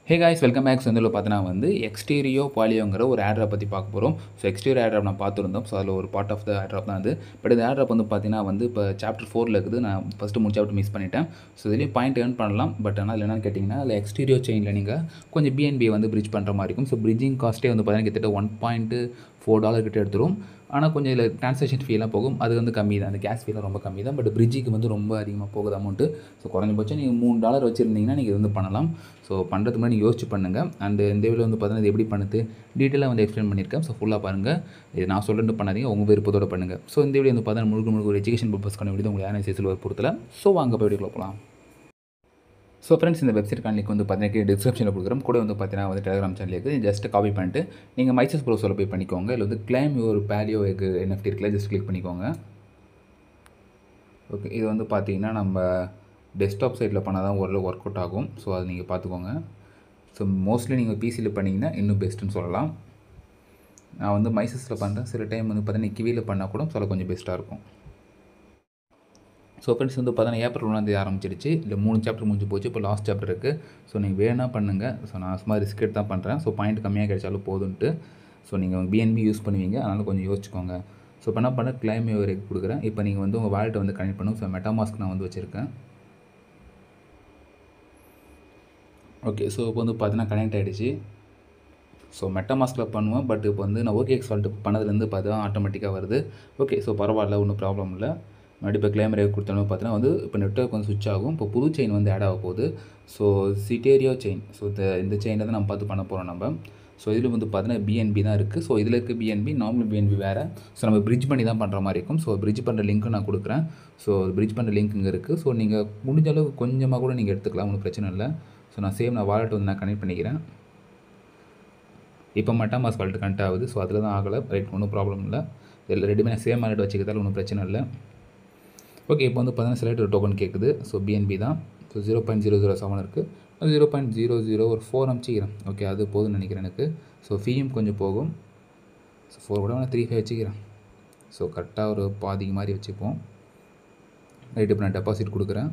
hey guys welcome back வந்து பார்த்தீங்கன்னா வந்து எக்ஸ்டீரியோ பாலியோங்கிற ஒரு ஆட்ரை பற்றி பார்க்க போகிறோம் ஸோ எக்ஸ்டீரியோ ஆட்ராப் நான் பார்த்துருந்தோம் ஸோ அதில் ஒரு பார்ட் ஆஃப் த ஆட்ராப் தான் அது பட் இந்த ஆட்ராப் வந்து பார்த்தீங்கன்னா வந்து இப்போ சாப்டர் ஃபோரில் இருக்குது நான் ஃபஸ்ட்டு மூணு சாப்டர் மிஸ் பண்ணிட்டேன் ஸோ இதுலேயும் பாயிண்ட் ஏர்ன் பண்ணலாம் பட் ஆனால் அதில் என்னென்னு கேட்டிங்கன்னா அதில் எக்ஸ்டீரியோ செயினில் நீங்கள் கொஞ்சம் பிஎன்பி வந்து பிரிட்ஜ் பண்ணுற மாதிரி இருக்கும் ஸோ பிரிட்ஜிங் காஸ்ட்டே வந்து பார்த்தீங்கன்னா கிட்டத்தட்ட ஒன் பாயிண்ட் ஃபோர் டாலர் கிட்ட எடுத்துரும் ஆனால் கொஞ்சம் இதில் ட்ரான்சாக்ஷன் ஃபீலாம் போகும் அது வந்து கம்மி தான் அந்த கேஸ் ஃபீலாம் ரொம்ப கம்மி தான் பட் பிரிட்ஜுக்கு வந்து ரொம்ப அதிகமாக போகுது அமௌண்ட்டு ஸோ குறைஞ்சபட்சம் நீங்கள் மூணு டாலர் வச்சுருந்தீங்கன்னா நீங்கள் இது வந்து பண்ணலாம் ஸோ பண்ணுறதுக்கு முன்னாடி நீங்கள் யோசிச்சு பண்ணுங்கள் அண்ட் இந்த வீடியோ வந்து பார்த்தீங்கன்னா இது எப்படி பண்ணுது டீட்டெயிலாக வந்து எக்ஸ்பிளைன் பண்ணியிருக்கேன் ஸோ ஃபுல்லாக பாருங்கள் இது நான் சொல்லிட்டு பண்ணாதீங்க உங்கள் விருப்பத்தோட பண்ணுங்கள் ஸோ இந்த வீடியோ வந்து பார்த்தீங்கன்னா முழுக்க முழுக்க ஒரு எஜுகேஷன் பர்பஸ்க்கான வீடியோ உங்களுக்கு யாரும் சேசில் பொறுத்தல ஸோ வாங்க போய் வீடியோக்குள்ள போகலாம் ஸோ ஃப்ரெண்ட்ஸ் இந்த வெப்சைட் லிங்க் வந்து பார்த்தீங்கன்னா டிஸ்கிரிப்ஷனில் கொடுக்குறோம் கூட வந்து பார்த்தீங்கன்னா வந்து டெலிகிராம் சேனல் இருக்குது ஜஸ்ட் காப்பி பண்ணிட்டு நீங்கள் மைசஸ் ப்ரோஸில் போய் பண்ணிக்கோங்க இல்லை வந்து கிளைம் ஒரு பேலியோ எக் என்எஃப்டி இருக்குல்ல ஜஸ்ட் கிளிக் பண்ணிக்கோங்க ஓகே இது வந்து பார்த்தீங்கன்னா நம்ம டெஸ்க்டாப் சைட்டில் பண்ணால் தான் ஓரளவு ஒர்க் அவுட் ஆகும் ஸோ அதை நீங்கள் பார்த்துக்கோங்க ஸோ மோஸ்ட்லி நீங்கள் பிசியில் பண்ணிங்கன்னா இன்னும் பெஸ்ட்டுன்னு சொல்லலாம் நான் வந்து மைசஸில் பண்ணுறேன் சில டைம் வந்து பார்த்தீங்கன்னா கிவியில் பண்ணால் கூட சொல்ல கொஞ்சம் பெஸ்ட்டாக இருக்கும் ஸோ ஃப்ரெண்ட்ஸ் வந்து பார்த்தீங்கன்னா ஏப்ரல் ஒன்றாந்தேதி ஆரம்பிச்சிருச்சு இல்லை மூணு சாப்டர் முடிஞ்சு போச்சு இப்போ லாஸ்ட் சாப்டர் இருக்குது ஸோ நீங்கள் வேணால் பண்ணுங்கள் ஸோ நான் சும்மா ரிஸ்க் எடுத்து தான் பண்ணுறேன் ஸோ பாயிண்ட் கம்மியாக கிடைச்சாலும் போதுன்ட்டு ஸோ நீங்கள் பிஎன்பி யூஸ் பண்ணுவீங்க அதனால் கொஞ்சம் யோசிச்சுக்கோங்க ஸோ இப்போ என்ன பண்ண கிளைம் வரைக்கும் கொடுக்குறேன் இப்போ நீங்கள் வந்து உங்கள் வாலெட்டை வந்து கனெக்ட் பண்ணும் ஸோ மெட்டாமாஸ்க் நான் வந்து வச்சுருக்கேன் ஓகே ஸோ இப்போ வந்து பார்த்தீங்கன்னா கனெக்ட் ஆகிடுச்சு ஸோ மெட்டமாஸ்கில் பண்ணுவேன் பட் இப்போ வந்து நான் ஓகே சால்ட் பண்ணதுலேருந்து பார்த்தா ஆட்டோமேட்டிக்காக வருது ஓகே ஸோ பரவாயில்ல ஒன்றும் ப்ராப்ளம் இல்லை மறுபடியும் இப்போ கிளைம் ரேட் கொடுத்தாலும் பார்த்தீங்கன்னா வந்து இப்போ நெட்ஒர்க் வந்து சுவிச் ஆகும் இப்போ புது செயின் வந்து ஆட் ஆக போகுது ஸோ சிட்டேரியோ செயின் ஸோ இந்த இந்த செயினை தான் நம்ம பார்த்து பண்ண போகிறோம் நம்ம ஸோ இதில் வந்து பார்த்தீங்கன்னா பிஎன்பி தான் இருக்குது ஸோ இதில் இருக்க பிஎன்பி நார்மல் பிஎன்பி வேறு ஸோ நம்ம பிரிட்ஜ் பண்ணி தான் பண்ணுற மாதிரி இருக்கும் ஸோ பிரிட்ஜ் பண்ணுற லிங்க்கும் நான் கொடுக்குறேன் ஸோ பிரிட்ஜ் பண்ணுற லிங்க் இங்கே இருக்குது ஸோ நீங்கள் முடிஞ்ச அளவுக்கு கொஞ்சமாக கூட நீங்கள் எடுத்துக்கலாம் ஒன்றும் பிரச்சனை இல்லை ஸோ நான் சேம் நான் வாலெட் வந்து நான் கனெக்ட் பண்ணிக்கிறேன் இப்போ மட்டும் மாஸ் வாலெட் கனெக்ட் ஆகுது ஸோ அதில் தான் ஆகலை ரைட் ஒன்றும் ப்ராப்ளம் இல்லை இதில் ரெண்டுமே நான் சேம் வாலெட் வச்சுக்கிறதால ஒன்றும் பிரச்சனை இல்லை ஓகே இப்போ வந்து பார்த்தீங்கன்னா செலக்ட் ஒரு டோக்கன் கேட்குது ஸோ பிஎன்பி தான் so zero point zero zero seven இருக்குது ஜீரோ பாயிண்ட் ஜீரோ ஜீரோ ஒரு ஃபோர் அமிச்சிக்கிறேன் ஓகே அது போதும்னு நினைக்கிறேன் எனக்கு ஸோ ஃபீயும் கொஞ்சம் போகும் ஸோ ஃபோர் கூட நான் த்ரீ ஃபைவ் வச்சுக்கிறேன் ஸோ கரெக்டாக ஒரு பாதிக்கு மாதிரி வச்சுப்போம் ரைட் இப்போ நான் டெபாசிட் கொடுக்குறேன்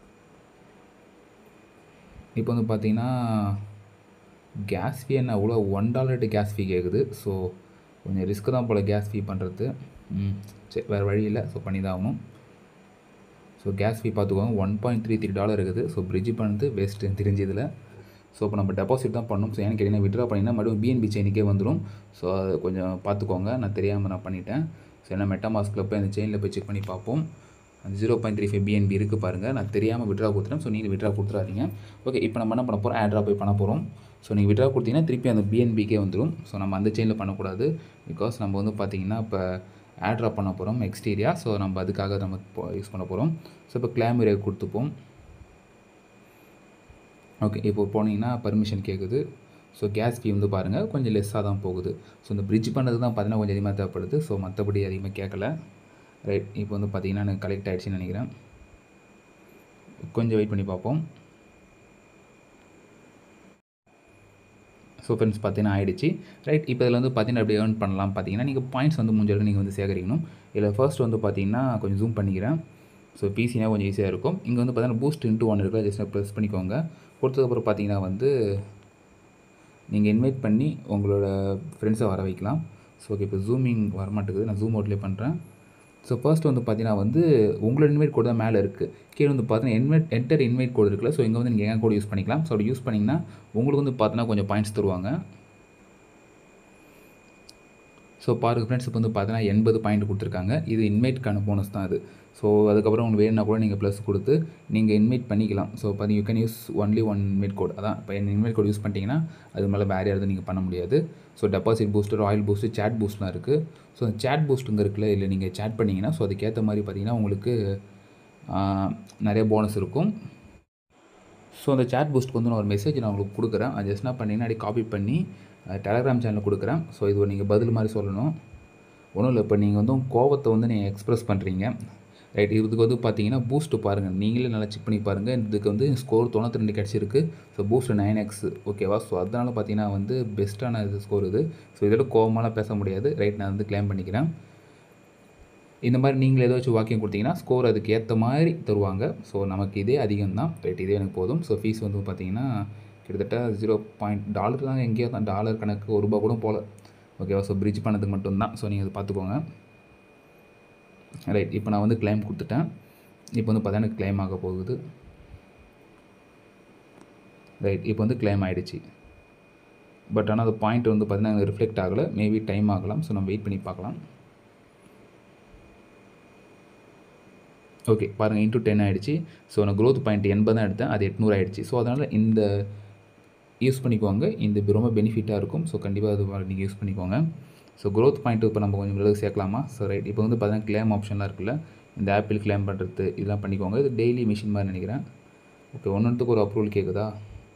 இப்போ வந்து பார்த்தீங்கன்னா கேஸ் ஃபீ என்ன அவ்வளோ ஒன் டாலர்ட்டு கேஸ் ஃபீ கேட்குது ஸோ கொஞ்சம் ரிஸ்க்கு தான் போல் கேஸ் ஃபீ பண்ணுறது ம் சரி வேறு வழி இல்லை ஸோ பண்ணி தான் ஆகணும் ஸோ கேஸ் ஃபீ பார்த்துக்கோங்க one point three three dollar இருக்குது ஸோ பிரிட்ஜ் பண்ணது வேஸ்ட்டு தெரிஞ்ச இதில் ஸோ இப்போ நம்ம டெபாசிட் தான் பண்ணணும் ஸோ ஏன்னு கேட்டிங்கன்னா விட்ரா பண்ணிங்கன்னா மறுபடியும் பிஎன்பி செயினுக்கே வந்துடும் ஸோ அது கொஞ்சம் பார்த்துக்கோங்க நான் தெரியாமல் நான் பண்ணிட்டேன் ஸோ என்ன மெட்டாமாஸ்கில் போய் அந்த செயினில் போய் செக் பண்ணி பார்ப்போம் அந்த zero point three five BNB இருக்குது பாருங்கள் நான் தெரியாமல் விட்ரா கொடுத்துட்டேன் ஸோ நீங்கள் விட்ரா கொடுத்துறாதீங்க ஓகே இப்போ நம்ம என்ன பண்ண போகிறோம் ஆட்ரா போய் பண்ண போகிறோம் ஸோ நீங்கள் விட்ரா கொடுத்தீங்கன்னா திருப்பி அந்த பிஎன்பிக்கே வந்துடும் ஸோ நம்ம அந்த செயினில் பண்ணக்கூடாது பிகாஸ் நம்ம வந்து பார்த்திங்கன்னா இப்போ ஆட்ரா பண்ண போகிறோம் எக்ஸ்டீரியா ஸோ நம்ம அதுக்காக நம்ம யூஸ் பண்ண போகிறோம் ஸோ இப்போ கிளாம் ரேட் கொடுத்துப்போம் ஓகே இப்போ போனீங்கன்னா பர்மிஷன் கேட்குது ஸோ கேஸ் ஃபீ வந்து பாருங்கள் கொஞ்சம் லெஸ்ஸாக தான் போகுது ஸோ இந்த பிரிட்ஜ் பண்ணது தான் பார்த்தீங்கன்னா கொஞ்சம் அதிகமாக தேவைப்படுது ஸோ மற்றபடி அதிகமாக கேட்கல ரைட் இப்போ வந்து பார்த்தீங்கன்னா எனக்கு கலெக்ட் ஆகிடுச்சின்னு நினைக்கிறேன் கொஞ்சம் வெயிட் பண்ணி பார்ப்போம் ஸோ ஃப்ரெண்ட்ஸ் பார்த்தீங்கன்னா ஆயிடுச்சு ரைட் இப்போ இதில் வந்து பார்த்தீங்கன்னா எப்படி ஏர்ன் பண்ணலாம் பார்த்தீங்கன்னா நீங்கள் பாயிண்ட்ஸ் வந்து முடிஞ்சளவுக்கு நீங்கள் வந்து சேகரிக்கணும் இதில் ஃபர்ஸ்ட் வந்து பார்த்தீங்கன்னா கொஞ்சம் ஜூம் பண்ணிக்கிறேன் ஸோ பிசினா கொஞ்சம் ஈஸியாக இருக்கும் இங்கே வந்து பார்த்தீங்கன்னா பூஸ்ட் இன்ட்டு ஒன் இருக்குது ஜஸ்ட் ப்ரெஸ் பண்ணிக்கோங்க கொடுத்ததுக்கப்புறம் பார்த்தீங்கன்னா வந்து நீங்கள் இன்வைட் பண்ணி உங்களோட ஃப்ரெண்ட்ஸை வர வைக்கலாம் ஸோ ஓகே இப்போ ஜூமிங் வரமாட்டேங்குது நான் ஜூம் அவுட்லேயே பண்ணுறேன் ஸோ ஃபர்ஸ்ட் வந்து பார்த்தீங்கன்னா வந்து உங்களோட இன்வைட் கோடு தான் மேலே இருக்குது கீழே வந்து பார்த்தீங்கன்னா இன்வைட் என்டர் இன்வைட் கோடு இருக்குல்ல ஸோ இங்கே வந்து நீங்கள் எங்கள் கோடு யூஸ் பண்ணிக்கலாம் ஸோ அப்படி யூஸ் பண்ணிங்கன்னா உங்களுக்கு வந்து பார்த்தீங்கன்னா கொஞ்சம் பாயிண்ட்ஸ் தருவாங்க ஸோ பாருங்க ஃப்ரெண்ட்ஸ் இப்போ வந்து பார்த்தீங்கன்னா எண்பது பாயிண்ட் கொடுத்துருக்காங்க இது இன்வைட்க்கான போனஸ் தான் அது ஸோ அதுக்கப்புறம் உங்களுக்கு வேணும்னா கூட நீங்கள் ப்ளஸ் கொடுத்து நீங்கள் இன்வைட் பண்ணிக்கலாம் ஸோ இப்போ you can use only one invite code அதான் இப்போ என் இன்வைட் கோட் யூஸ் பண்ணிட்டீங்கன்னா அது மேலே வேறு யாரும் நீங்கள் பண்ண முடியாது ஸோ டெபாசிட் பூஸ்டர் ஆயில் பூஸ்ட்டு சேட் பூஸ்ட்லாம் இருக்குது ஸோ அந்த சேட் பூஸ்ட்டுங்க இருக்குல்ல இல்லை நீங்கள் சேட் பண்ணிங்கன்னா ஸோ அதுக்கேற்ற மாதிரி பார்த்தீங்கன்னா உங்களுக்கு நிறைய போனஸ் இருக்கும் ஸோ அந்த சேட் பூஸ்ட்டுக்கு வந்து நான் ஒரு மெசேஜ் நான் உங்களுக்கு கொடுக்குறேன் அது ஜஸ்ட் என்ன பண்ணிங்கன்னா அப்படி காப்பி பண்ணி டெலகிராம் சேனலில் கொடுக்குறேன் ஸோ இது நீங்கள் பதில் மாதிரி சொல்லணும் ஒன்றும் இல்லை இப்போ நீங்கள் வந்து கோவத்தை வந்து நீங்கள் எக்ஸ்ப்ரெஸ் பண்ணுறீங்க ரைட் இதுக்கு வந்து பார்த்தீங்கன்னா பூஸ்ட்டு பாருங்கள் நீங்களே நல்லா செக் பண்ணி பாருங்கள் இதுக்கு வந்து ஸ்கோர் தொண்ணூற்றி ரெண்டு கிடச்சிருக்கு ஸோ பூஸ்ட் நைன் எக்ஸ் ஓகேவா ஸோ அதனால் பார்த்தீங்கன்னா வந்து பெஸ்ட்டான இது ஸ்கோர் இது ஸோ இதோட கோவமாலாம் பேச முடியாது ரைட் நான் வந்து கிளைம் பண்ணிக்கிறேன் இந்த மாதிரி நீங்கள் ஏதாச்சும் வாக்கியம் கொடுத்தீங்கன்னா ஸ்கோர் அதுக்கு ஏற்ற மாதிரி தருவாங்க ஸோ நமக்கு இதே அதிகம் தான் ரைட் இதே எனக்கு போதும் ஸோ ஃபீஸ் வந்து பார்த்தீங்கன்னா கிட்டத்தட்ட ஜீரோ பாயிண்ட் டாலர் தான் எங்கேயோ தான் டாலர் கணக்கு ஒரு ரூபா கூட போகல ஓகேவா ஸோ பிரிட்ஜ் பண்ணதுக்கு மட்டும்தான் ஸோ நீங்கள் அதை பார்த்துக்கோங்க ரைட் இப்போ நான் வந்து கிளைம் கொடுத்துட்டேன் இப்போ வந்து பார்த்தா எனக்கு கிளைம் ஆக போகுது ரைட் இப்போ வந்து கிளைம் ஆகிடுச்சு பட் ஆனால் அந்த பாயிண்ட் வந்து பார்த்தீங்கன்னா ரிஃப்ளெக்ட் ஆகலை மேபி டைம் ஆகலாம் ஸோ நம்ம வெயிட் பண்ணி பார்க்கலாம் ஓகே பாருங்கள் இன்ட்டு டென் ஆகிடுச்சு ஸோ நான் க்ரோத் பாயிண்ட் எண்பது தான் எடுத்தேன் அது எட்நூறு ஆகிடுச்சு ஸோ அதனால் இந்த யூஸ் பண்ணிக்கோங்க இந்த இது ரொம்ப பெனிஃபிட்டாக இருக்கும் ஸோ கண்டிப்பாக அது நீங்கள் யூஸ் பண்ணிக்கோங்க ஸோ க்ரோத் பாயிண்ட் இப்போ நம்ம கொஞ்சம் விலகு சேர்க்கலாமா ஸோ ரைட் இப்போ வந்து பார்த்தீங்கன்னா கிளைம் ஆப்ஷன்லாம் இருக்குல்ல இந்த ஆப்பிள் கிளைம் பண்ணுறது இதெல்லாம் பண்ணிக்கோங்க இது டெய்லி மிஷின் மாதிரி நினைக்கிறேன் ஓகே ஒன்றுத்துக்கு ஒரு அப்ரூவல் கேட்குதா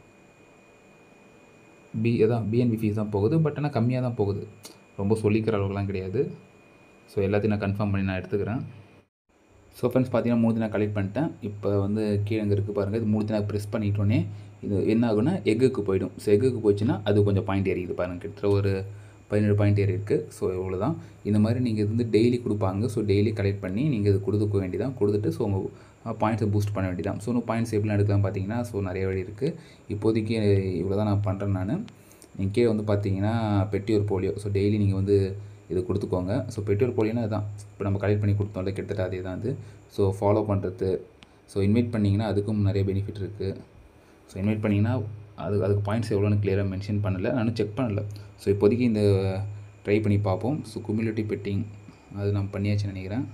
பி அதான் பிஎன்பி ஃபீஸ் தான் போகுது பட் ஆனால் கம்மியாக தான் போகுது ரொம்ப சொல்லிக்கிற அளவுக்குலாம் கிடையாது ஸோ எல்லாத்தையும் நான் கன்ஃபார்ம் பண்ணி நான் எடுத்துக்கிறேன் ஸோ ஃப்ரெண்ட்ஸ் பார்த்தீங்கன்னா மூணு நான் கலெக்ட் பண்ணிட்டேன் இப்போ வந்து கீழே இங்கே இருக்குது பாருங்கள் இது மூணு நான் ப்ரெஸ் பண்ணிட்டோன்னே இது என்ன ஆகுனா எக்குக்கு போயிடும் ஸோ எக்குக்கு போச்சுன்னா அது கொஞ்சம் பாயிண்ட் ஏறிக்குது பாருங்கள் கிட்டத்தட்ட ஒரு பதினேழு பாயிண்ட் ஏறி இருக்குது ஸோ இவ்வளோ தான் இந்த மாதிரி நீங்கள் இது வந்து டெய்லி கொடுப்பாங்க ஸோ டெய்லி கலெக்ட் பண்ணி நீங்கள் இது கொடுத்துக்க வேண்டியதான் கொடுத்துட்டு ஸோ உங்கள் பாயிண்ட்ஸை பூஸ்ட் பண்ண வேண்டியதான் ஸோ இன்னும் பாயிண்ட்ஸ் எப்படிலாம் எடுக்கலாம் பார்த்தீங்கன்னா ஸோ நிறைய வழி இருக்குது இப்போதைக்கு இவ்வளோ தான் நான் பண்ணுறேன் நான் நீங்கள் கீழே வந்து பார்த்தீங்கன்னா பெட்டியூர் போலியோ ஸோ டெய்லி நீங்கள் வந்து இது கொடுத்துக்கோங்க ஸோ பெட்டியூர் போலியோனா அதுதான் இப்போ நம்ம கலெக்ட் பண்ணி கொடுத்தோம்ல கிட்டத்தட்ட அதே தான் அது ஸோ ஃபாலோ பண்ணுறது ஸோ இன்வைட் பண்ணிங்கன்னா அதுக்கும் நிறைய பெனிஃபிட் இருக்குது ஸோ இன்வைட் பண்ணிங்கன்னா அது அதுக்கு பாயிண்ட்ஸ் எவ்வளோன்னு கிளியராக மென்ஷன் பண்ணலை நானும் செக் பண்ணல ஸோ இப்போதைக்கு இந்த ட்ரை பண்ணி பார்ப்போம் ஸோ குமிலிட்டி பெட்டிங் அது நான் பண்ணியாச்சுன்னு நினைக்கிறேன்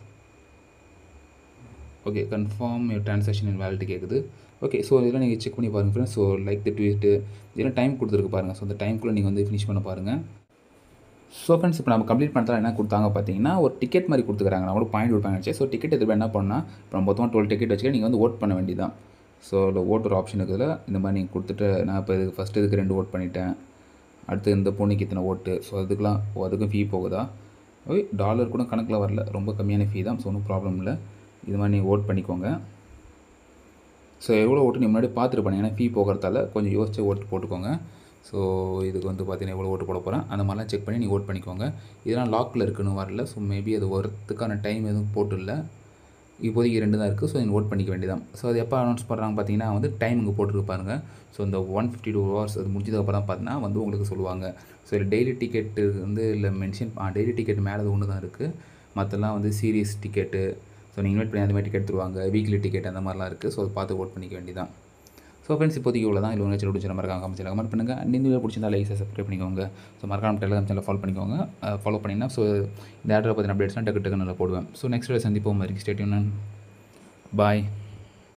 okay confirm transaction in validity கேட்குது ஓகே ஸோ இதெல்லாம் நீங்கள் செக் பண்ணி பாருங்கள் friends so like the tweet இதெல்லாம் டைம் கொடுத்துருக்கு பாருங்கள் ஸோ அந்த டைம்குள்ளே நீங்கள் வந்து ஃபினிஷ் பண்ண பாருங்கள் ஸோ ஃப்ரெண்ட்ஸ் இப்போ நம்ம கம்ப்ளீட் பண்ணுறதா என்ன கொடுத்தாங்க பார்த்தீங்கன்னா ஒரு டிக்கெட் மாதிரி கொடுத்துக்கிறாங்க நான் கூட பாயிண்ட் கொடுப்பாங்க ஸோ டிக்கெட் எதுவும் என்ன பண்ணால் இப்போ நம்ம மொத்தமாக டுவெல் டிக்கெட் வச்சுக்க நீங்கள் வந்து ஓட் பண்ண வேண்டியதான் ஸோ இல்லை ஓட் ஒரு ஆப்ஷன் இருக்குதுல இந்த மாதிரி நீங்கள் கொடுத்துட்டு நான் இப்போ இதுக்கு ஃபஸ்ட்டு இதுக்கு ரெண்டு ஓட் பண்ணிட்டேன் அடுத்து இந்த பொண்ணுக்கு இத்தனை ஓட்டு ஸோ அதுக்கெலாம் ஓ அதுக்கும் ஃபீ போகுதா ஓய் டாலர் கூட கணக்கில் வரல ரொம்ப கம்மியான ஃபீ தான் ஸோ ஒன்றும் ப்ராப்ளம் இல்லை இது மாதிரி நீங்கள் ஓட் பண்ணிக்கோங்க ஸோ எவ்வளோ ஓட்டு நீ முன்னாடி பார்த்துருப்பாங்க ஏன்னா ஃபீ போகிறதால கொஞ்சம் யோசிச்சு ஓட்டு போட்டுக்கோங்க ஸோ இதுக்கு வந்து பார்த்தீங்கன்னா எவ்வளோ ஓட்டு போட போகிறேன் அந்த மாதிரிலாம் செக் பண்ணி நீ ஓட் பண்ணிக்கோங்க இதெல்லாம் லாக்கில் இருக்குன்னு வரல ஸோ மேபி அது வரத்துக்கான டைம் எதுவும் போட்டு இல்லை இப்போதைக்கு ரெண்டு தான் இருக்குது ஸோ நீங்கள் ஓட் பண்ணிக்க வேண்டியதான் ஸோ அது எப்போ அனௌன்ஸ் பண்ணுறாங்க பார்த்தீங்கன்னா வந்து டைம் இங்கே போட்டுருப்பாருங்க ஸோ இந்த ஒன் ஃபிஃப்டி டூ ஹவர்ஸ் அது முடிஞ்சதுக்கப்புறம் பார்த்தீங்கன்னா வந்து உங்களுக்கு சொல்லுவாங்க ஸோ இதில் டெய்லி டிக்கெட்டு வந்து இல்லை மென்ஷன் டெய்லி டிக்கெட் மேலே அது ஒன்று தான் இருக்குது மற்றெல்லாம் வந்து சீரியஸ் டிக்கெட்டு ஸோ நீங்கள் இன்வைட் பண்ணி அந்த மாதிரி டிக்கெட் தருவாங்க வீக்லி டிக்கெட் அந்த மாதிரிலாம் இருக்குது ஸோ அதை பார்த்து ஓட் பண்ணிக்க வேண்டியதான் ஸோ ஃப்ரெண்ட்ஸ் இப்போதைக்கு இவ்வளோ தான் இல்லை உங்கள் சேனல் பிடிச்ச மறக்காம கமெண்ட் கமெண்ட் பண்ணுங்கள் இந்த வீடியோ பிடிச்சிருந்தா லைக் சப்ஸ்கிரைப் பண்ணிக்கோங்க ஸோ மறக்காம டெலிகிராம் சேனல் ஃபாலோ பண்ணிக்கோங்க ஃபாலோ பண்ணிங்கன்னா ஸோ இந்த ஆர்டரை பற்றின அப்டேட்ஸ்லாம் டக்கு டக்கு நல்லா போடுவேன் ஸோ நெக்ஸ்ட் வீடியோ சந்திப்போம் வரைக்கும் ஸ்டேட்யூன் பாய்